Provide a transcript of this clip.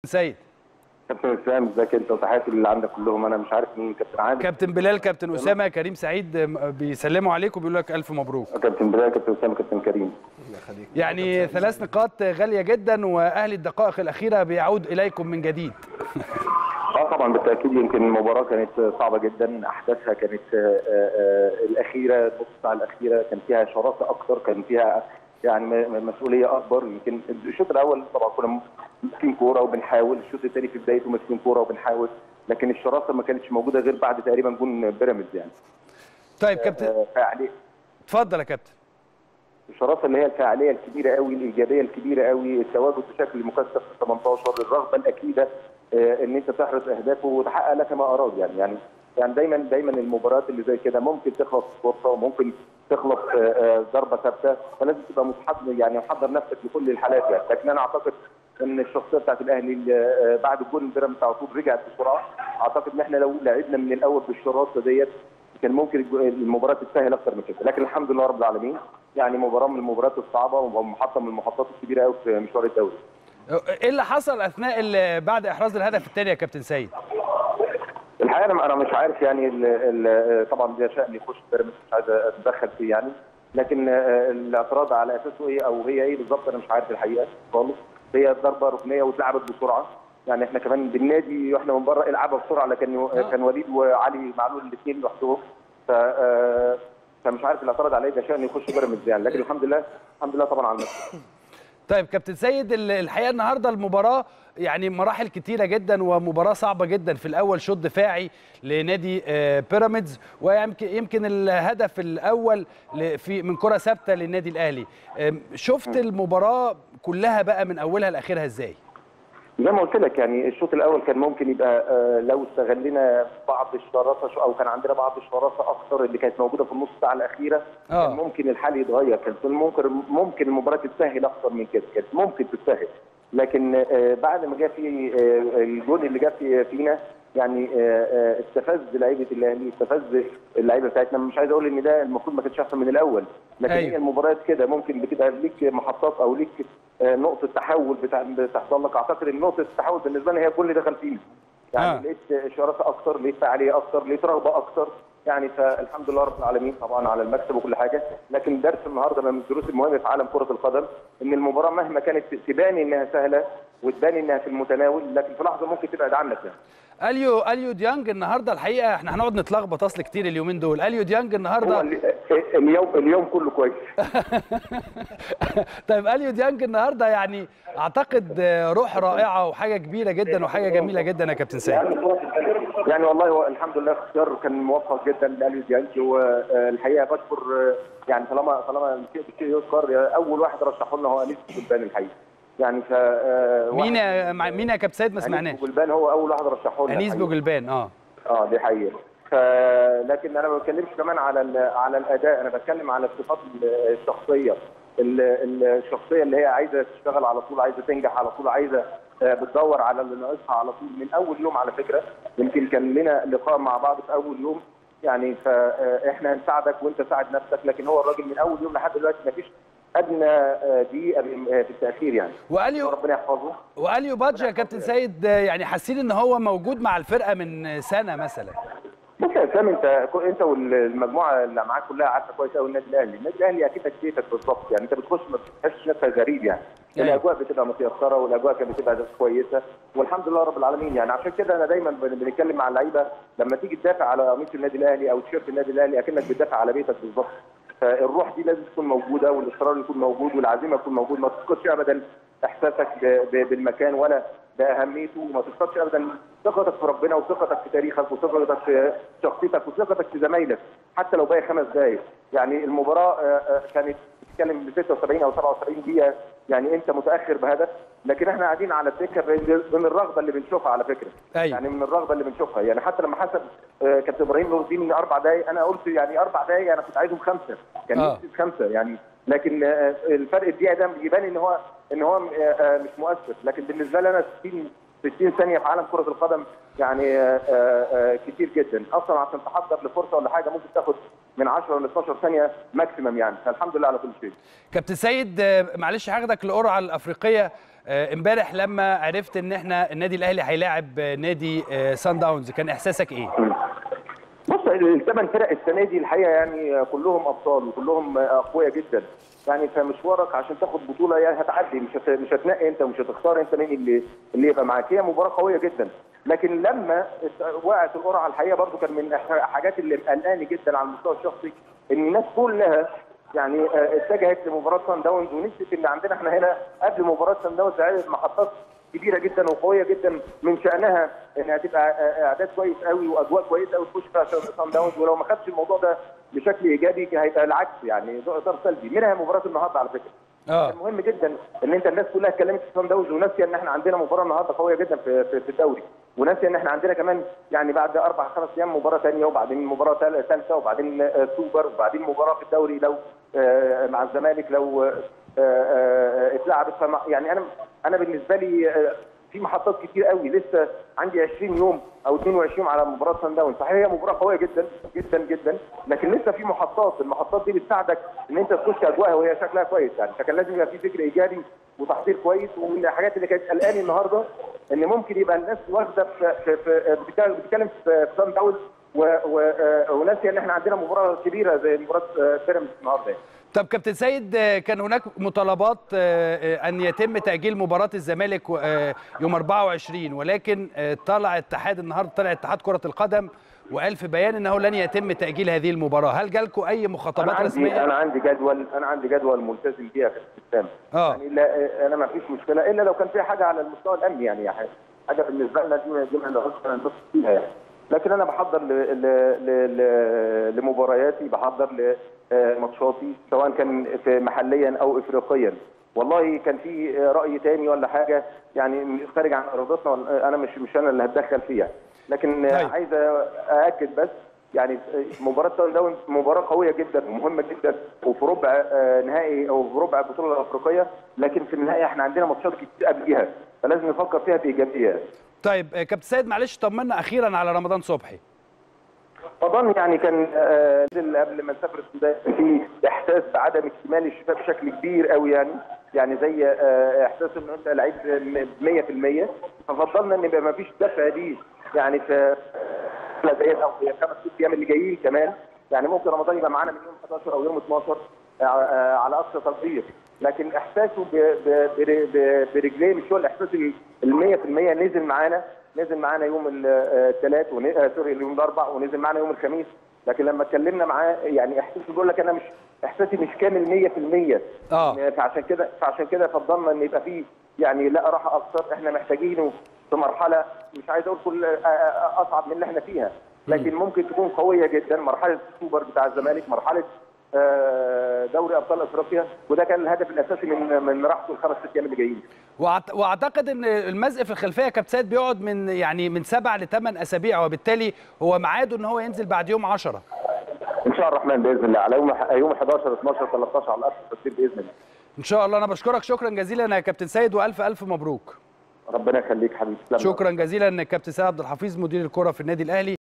سيد كابتن اسلام ازيك انت وتحياتي اللي عندك كلهم انا مش عارف مين كابتن عادل كابتن بلال كابتن اسامه كريم سعيد م- بيسلموا عليك وبيقولوا لك الف مبروك كابتن بلال كابتن اسامه كابتن كريم يعني ثلاث نقاط غاليه جدا واهلي الدقائق الاخيره بيعود اليكم من جديد اه طبعا بالتاكيد يمكن المباراه كانت صعبه جدا احداثها كانت آه، آه، الاخيره نص الساعه الاخيره كان فيها شراسه اكتر كان فيها يعني م- م- مسؤوليه اكبر يمكن الشوط الاول طبعا كنا ماسكين كوره وبنحاول الشوط الثاني في بدايته ماسكين كوره وبنحاول لكن الشراسه ما كانتش موجوده غير بعد تقريبا جون بيراميدز يعني طيب كابتن آه، فعلي اتفضل يا كابتن الشراسه اللي هي الفاعليه الكبيره قوي الايجابيه الكبيره قوي التواجد بشكل مكثف في 18 الرغبه الاكيده آه، ان انت تحرز اهدافه وتحقق لك ما اراد يعني يعني يعني دايما دايما المباريات اللي زي كده ممكن تخلص فرصه وممكن تخلص آه، آه، ضربه ثابته فلازم تبقى متحضر يعني محضر نفسك لكل الحالات يعني لكن انا اعتقد ان الشخصيه بتاعت الاهلي اللي، آه، بعد الجول بيراميدز على طول رجعت بسرعه اعتقد ان احنا لو لعبنا من الاول بالشراسه ديت كان ممكن الج- المباراه تتسهل اكتر من كده لكن الحمد لله رب العالمين يعني مباراه من المباريات الصعبه ومحطه من المحطات الكبيره قوي في مشوار الدوري ايه اللي حصل اثناء ال- بعد احراز الهدف الثاني يا كابتن سيد الحقيقه انا انا مش عارف يعني ال ال طبعا ده شان يخش بيراميدز مش عايز اتدخل فيه يعني لكن آه، الاعتراض على اساسه ايه او هي ايه بالظبط انا مش عارف الحقيقه خالص هي ضربه ركنيه واتلعبت بسرعه يعني احنا كمان بالنادي واحنا من بره العبها بسرعه لكن كان وليد وعلي معلول الاثنين لوحدهم ف آه، فمش عارف الاعتراض عليه ده شان يخش بيراميدز يعني لكن الحمد لله الحمد لله طبعا على المكسب طيب كابتن سيد ال- الحقيقه النهارده المباراه يعني مراحل كتيره جدا ومباراه صعبه جدا في الاول شوط دفاعي لنادي آه، بيراميدز ويمكن يمكن الهدف الاول ل- في من كره ثابته للنادي الاهلي آم، شفت المباراه كلها بقى من اولها لاخرها ازاي زي ما قلت لك يعني الشوط الاول كان ممكن يبقى آه، لو استغلنا بعض الشراسه شو- او كان عندنا بعض الشراسه اكتر اللي كانت موجوده في النص ساعه الاخيره آه. كان ممكن الحال يتغير كان ممكن ممكن المباراه تتسهل اكتر من كده كانت ممكن تتسهل لكن آه، بعد ما جاء في آه، الجون اللي جاء في فينا يعني آه، آه، استفز لعيبه الاهلي استفز اللعيبه بتاعتنا مش عايز اقول ان ده المفروض ما كانش احسن من الاول لكن أيوة. هي المباريات كده ممكن بتبقى ليك محطات او ليك آه، نقطه تحول بتاع- بتحصل لك اعتقد ان نقطه التحول بالنسبه لي هي الجول اللي دخل فينا يعني آه. آه. لقيت شراسه اكتر لقيت فعاليه اكتر لقيت رغبه اكتر يعني فالحمد لله رب العالمين طبعا على المكسب وكل حاجه لكن درس النهارده من الدروس المهمه في عالم كره القدم ان المباراه مهما كانت تبان انها سهله وتبان انها في المتناول لكن في لحظه ممكن تبعد عنك يعني اليو اليو ديانج النهارده الحقيقه احنا هنقعد نتلخبط اصل كتير اليومين دول اليو ديانج هو النهارده ال- اليوم اليوم كله كويس طيب اليو ديانج النهارده يعني اعتقد آه، روح رائعه وحاجه كبيره جدا وحاجه جميله جدا يا كابتن سيد يعني والله هو الحمد لله اختيار كان موفق جدا لاليو ديانج والحقيقه بشكر آه، يعني طالما طالما الشيء بالشيء يذكر اول واحد رشحه لنا هو انيس بوجلبان الحقيقه يعني ف آه، مين واحد- يا مع- مين يا كابتن سيد ما انيس سمعناه بوجلبان هو اول واحد رشحه لنا انيس الحقيقة. بوجلبان اه اه دي حقيقه ف... لكن انا ما بتكلمش كمان على ال... على الاداء انا بتكلم على الصفات ال- الشخصيه ال... ال- الشخصيه اللي هي عايزه تشتغل على طول عايزه تنجح على طول عايزه آه، بتدور على اللي ناقصها على طول من اول يوم على فكره يمكن كان لنا لقاء مع بعض في اول يوم يعني فاحنا هنساعدك وانت ساعد نفسك لكن هو الراجل من اول يوم لحد دلوقتي ما فيش ادنى آه، دقيقه في التاخير يعني واليو ربنا يحفظه واليو بادج يا كابتن سيد آه، يعني حاسين ان هو موجود مع الفرقه من سنه مثلا بص يا اسلام انت انت والمجموعه اللي معاك كلها عارفه كويس قوي النادي الاهلي، النادي الاهلي اكيد بيتك بالظبط يعني انت بتخش ما بتحسش نفسك غريب يعني. أيوة. الاجواء بتبقى متيسره والاجواء كانت بتبقى كويسه والحمد لله رب العالمين يعني عشان كده انا دايما بن- بنتكلم مع اللعيبه لما تيجي تدافع على قميص النادي الاهلي او تيشيرت النادي الاهلي اكنك بتدافع على بيتك بالظبط. فالروح دي لازم تكون موجوده والاصرار يكون موجود والعزيمه تكون موجود ما تفقدش ابدا احساسك ب- ب- بالمكان ولا باهميته وما تفقدش ابدا ثقتك في ربنا وثقتك في تاريخك وثقتك في شخصيتك وثقتك في زمايلك حتى لو باقي خمس دقائق يعني المباراه آه، آه، كانت بتتكلم ب 76 او 77 دقيقه يعني انت متاخر بهدف لكن احنا قاعدين على الدكه ب- من الرغبه اللي بنشوفها على فكره أيوة. يعني من الرغبه اللي بنشوفها يعني حتى لما حسب آه، كابتن ابراهيم نور الدين اربع دقائق انا قلت يعني اربع دقائق انا كنت عايزهم خمسه كان آه. نفسي في خمسه يعني لكن آه، الفرق الدقيقه ده يبان ان هو ان هو آه، آه، مش مؤثر لكن بالنسبه لي انا 60 60 ثانيه في عالم كره القدم يعني آه، آه، آه، كتير جدا اصلا عشان تحضر لفرصه ولا حاجه ممكن تاخد من 10 ل 12 ثانيه ماكسيمم يعني فالحمد لله على كل شيء كابتن سيد آه، معلش هاخدك للقرعه الافريقيه آه، امبارح لما عرفت ان احنا النادي الاهلي هيلاعب آه، نادي آه، سان داونز كان احساسك ايه بص الثمان فرق السنه دي الحقيقه يعني كلهم ابطال وكلهم اقوياء جدا يعني فمشوارك عشان تاخد بطوله يعني هتعدي مش هت... مش هتنقي انت ومش هتختار انت مين اللي اللي يبقى معاك هي مباراه قويه جدا لكن لما وقعت القرعه الحقيقه برضو كان من الحاجات اللي مقلقاني جدا على المستوى الشخصي ان الناس كلها يعني آه، اتجهت لمباراه سان داونز ونسيت ان عندنا احنا هنا قبل مباراه سان داونز عدد محطات كبيره جدا وقويه جدا من شانها انها تبقى آه، اعداد كويس قوي واجواء كويسه قوي تخش فيها سان داونز ولو ما خدش الموضوع ده بشكل ايجابي كان هيبقى العكس يعني اثر سلبي منها مباراه النهارده على فكره اه كان مهم جدا ان انت الناس كلها اتكلمت في سان داونز وناسيه ان احنا عندنا مباراه النهارده قويه جدا في في, في الدوري وناسيه ان احنا عندنا كمان يعني بعد اربع خمس ايام مباراه ثانيه وبعدين مباراه ثالثه وبعدين آه، سوبر وبعدين مباراه في الدوري لو آه، مع الزمالك لو آه، آه، اتلعبت فما- يعني انا انا بالنسبه لي آه، في محطات كتير قوي لسه عندي 20 يوم او 22 على مباراه سان داونز صحيح هي مباراه قويه جدا جدا جدا لكن لسه في محطات المحطات دي بتساعدك ان انت تخش اجواءها وهي شكلها كويس يعني فكان لازم يبقى في فكر ايجابي وتحضير كويس ومن الحاجات اللي كانت قلقاني النهارده ان ممكن يبقى الناس واخده في, في, في بتتكلم بتتكلم في في سان داونز و- و- آه، وناسيه ان احنا عندنا مباراه كبيره زي مباراه آه، بيراميدز النهارده يعني. طب كابتن سيد آه، كان هناك مطالبات آه، آه، ان يتم تاجيل مباراه الزمالك آه، يوم 24 ولكن آه، طلع اتحاد النهارده طلع اتحاد كره القدم وقال في بيان انه لن يتم تاجيل هذه المباراه هل جالكم اي انا مخاطبات عندي رسميه انا عندي جدول انا عندي جدول ملتزم بيها في السيستم اه يعني لا انا ما فيش مشكله الا لو كان في حاجه على المستوى الامني يعني, يعني حاجه بالنسبه لنا دي دي ما نقدرش ننبسط فيها يعني لكن انا بحضر ل... ل... ل... ل... لمبارياتي بحضر لماتشاتي سواء كان في محليا او افريقيا والله كان في راي تاني ولا حاجه يعني خارج عن ارادتنا ولا- انا مش مش انا اللي هتدخل فيها لكن طيب. عايز ااكد بس يعني مباراه سان داونز مباراه قويه جدا ومهمه جدا وفي ربع آه، نهائي او في ربع البطوله الافريقيه لكن في النهايه احنا عندنا ماتشات كتير قبليها فلازم نفكر فيها بايجابيه طيب آه، كابتن سيد معلش طمنا اخيرا على رمضان صبحي اظن يعني كان آه، نزل قبل ما نسافر السودان في احساس بعدم اكتمال الشفاء بشكل كبير قوي يعني يعني زي آه، احساس ان انت لعيب 100% ففضلنا ان يبقى ما فيش دفع دي يعني في ثلاث ايام او في خمس ست ايام اللي جايين كمان يعني ممكن رمضان يبقى معانا من يوم 11 او يوم 12 آه، آه، على اقصى تقدير لكن احساسه ب- ب- بر- ب- برجليه مش هو الاحساس ال 100% نزل معانا نزل معانا يوم الثلاث سوري اليوم الاربع ونزل معانا يوم الخميس لكن لما اتكلمنا معاه يعني احساسه بيقول لك انا مش احساسي مش كامل 100% اه فعشان كده فعشان كده فضلنا ان يبقى فيه يعني لا راحه اكثر احنا محتاجينه في مرحله مش عايز اقول كل آه، آه، اصعب من اللي احنا فيها لكن ممكن تكون قويه جدا مرحله السوبر بتاع الزمالك مرحله آه، دوري ابطال افريقيا وده كان الهدف الاساسي من من راحته الخمس ست ايام اللي جايين وأعت- واعتقد ان المزق في الخلفيه يا كابتن سيد بيقعد من يعني من سبع لثمان اسابيع وبالتالي هو ميعاده ان هو ينزل بعد يوم 10 ان شاء الله الرحمن باذن الله على يوم يوم 11 12 13 على الاقصى الترتيب باذن الله ان شاء الله انا بشكرك شكرا جزيلا يا كابتن سيد والف الف مبروك ربنا يخليك حبيبي تسلم. شكرا جزيلا كابتن سيد عبد الحفيظ مدير الكره في النادي الاهلي